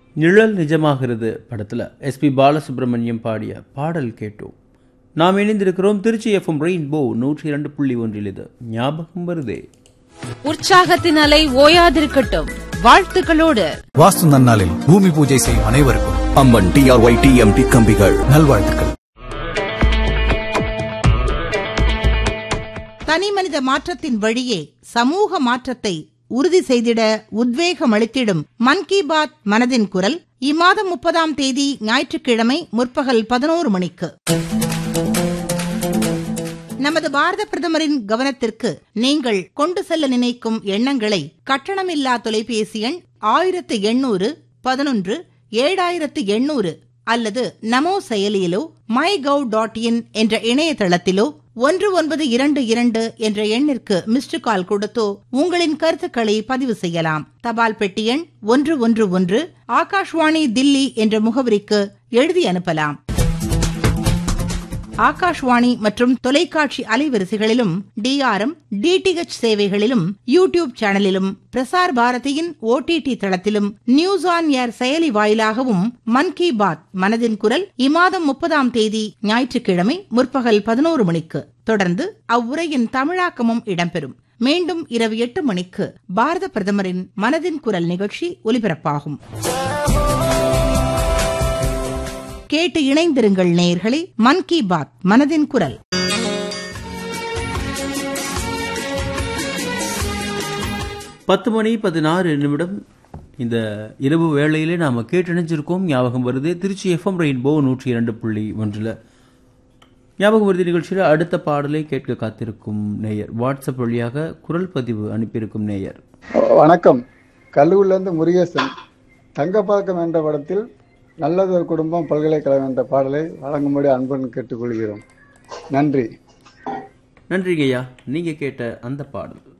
நிழல் நிஜமாகிறது படத்தில் எஸ்பி பாலசுப்ரமணியம் பாடிய பாடல் கேட்டோம் நாம் இணைந்திருக்கிறோம் திருச்சி எஃப்எம் ரெயின்போ நூற்றி இரண்டு புள்ளி ஒன்றில் இது ஞாபகம் வருதே உற்சாகத்தின் அலை ஓயாதிருக்கட்டும் வாழ்த்துக்களோடு வாஸ்து நன்னாளில் பூமி பூஜை செய்யும் அனைவருக்கும் அம்மன் டிஆர்ஒய் டிஎம்டி கம்பிகள் நல்வாழ்த்துக்கள் தனி மனித மாற்றத்தின் வழியே சமூக மாற்றத்தை உறுதி செய்திட உத்வேகம் அளித்திடும் மன் கி பாத் மனதின் குரல் இம்மாதம் முப்பதாம் தேதி ஞாயிற்றுக்கிழமை முற்பகல் பதினோரு மணிக்கு நமது பாரத பிரதமரின் கவனத்திற்கு நீங்கள் கொண்டு செல்ல நினைக்கும் எண்ணங்களை கட்டணமில்லா தொலைபேசி எண் ஆயிரத்து எண்ணூறு பதினொன்று ஏழாயிரத்து எண்ணூறு அல்லது நமோ செயலியிலோ மை கவ் டாட் இன் என்ற இணையதளத்திலோ ஒன்று ஒன்பது இரண்டு இரண்டு என்ற எண்ணிற்கு மிஸ்டு கால் கொடுத்தோ உங்களின் கருத்துக்களை பதிவு செய்யலாம் தபால் பெட்டி எண் ஒன்று ஒன்று ஒன்று ஆகாஷ்வாணி தில்லி என்ற முகவரிக்கு எழுதி அனுப்பலாம் ஆகாஷ்வாணி மற்றும் தொலைக்காட்சி அலைவரிசைகளிலும் டிஆர்எம் டிடிஹெச் சேவைகளிலும் யூடியூப் சேனலிலும் பிரசார் பாரதியின் ஓடிடி தளத்திலும் நியூஸ் ஆன் ஏர் செயலி வாயிலாகவும் மன் கி பாத் மனதின் குரல் இம்மாதம் முப்பதாம் தேதி ஞாயிற்றுக்கிழமை முற்பகல் பதினோரு மணிக்கு தொடர்ந்து அவ்வுரையின் தமிழாக்கமும் இடம்பெறும் மீண்டும் இரவு எட்டு மணிக்கு பாரத பிரதமரின் மனதின் குரல் நிகழ்ச்சி ஒலிபரப்பாகும் கேட்டு இணைந்திருங்கள் நேயர்களே மன் கி பாத் மனதின் குரல் பத்து மணி பதினாறு நிமிடம் இந்த இரவு வேளையிலே நாம் கேட்டணிஞ்சிருக்கோம் ஞாபகம் வருது திருச்சி எஃப்எம் ரெயின்போ நூற்றி இரண்டு புள்ளி ஒன்றில் ஞாபகம் வருது நிகழ்ச்சியில் அடுத்த பாடலை கேட்க காத்திருக்கும் நேயர் வாட்ஸ்அப் வழியாக குரல் பதிவு அனுப்பியிருக்கும் நேயர் வணக்கம் கல்லூரிலிருந்து முருகேசன் தங்கப்பதக்கம் என்ற படத்தில் நல்லதொரு குடும்பம் பல்கலைக்கழகம் என்ற பாடலை வழங்கும்படி அன்புடன் கேட்டுக்கொள்கிறோம் நன்றி நன்றிங்கய்யா நீங்கள் கேட்ட அந்த பாடல்